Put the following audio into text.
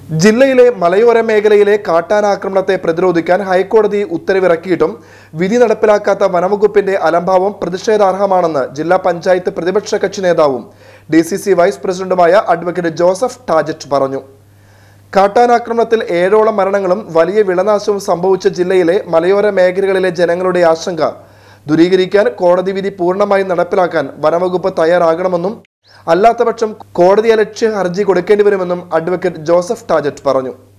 ജില്ലയിലെ മലയോര മേഖലയിലെ കാട്ടാനാക്രമണത്തെ പ്രതിരോധിക്കാൻ ഹൈക്കോടതി ഉത്തരവിറക്കിയിട്ടും വിധി നടപ്പിലാക്കാത്ത വനംവകുപ്പിന്റെ അലംഭാവം പ്രതിഷേധാർഹമാണെന്ന് ജില്ലാ പഞ്ചായത്ത് പ്രതിപക്ഷ കക്ഷി നേതാവും ഡി സി സി വൈസ് പ്രസിഡന്റുമായ അഡ്വക്കേറ്റ് ജോസഫ് ടാജറ്റ് പറഞ്ഞു കാട്ടാനാക്രമണത്തിൽ ഏഴോളം മരണങ്ങളും വലിയ വിളനാശവും സംഭവിച്ച ജില്ലയിലെ മലയോര മേഖലകളിലെ ജനങ്ങളുടെ ആശങ്ക ദൂരീകരിക്കാൻ കോടതി വിധി പൂർണ്ണമായും നടപ്പിലാക്കാൻ വനംവകുപ്പ് തയ്യാറാകണമെന്നും അല്ലാത്തപക്ഷം കോടതിയലക്ഷ്യ ഹർജി കൊടുക്കേണ്ടി വരുമെന്നും അഡ്വക്കേറ്റ് ജോസഫ് ടാജറ്റ് പറഞ്ഞു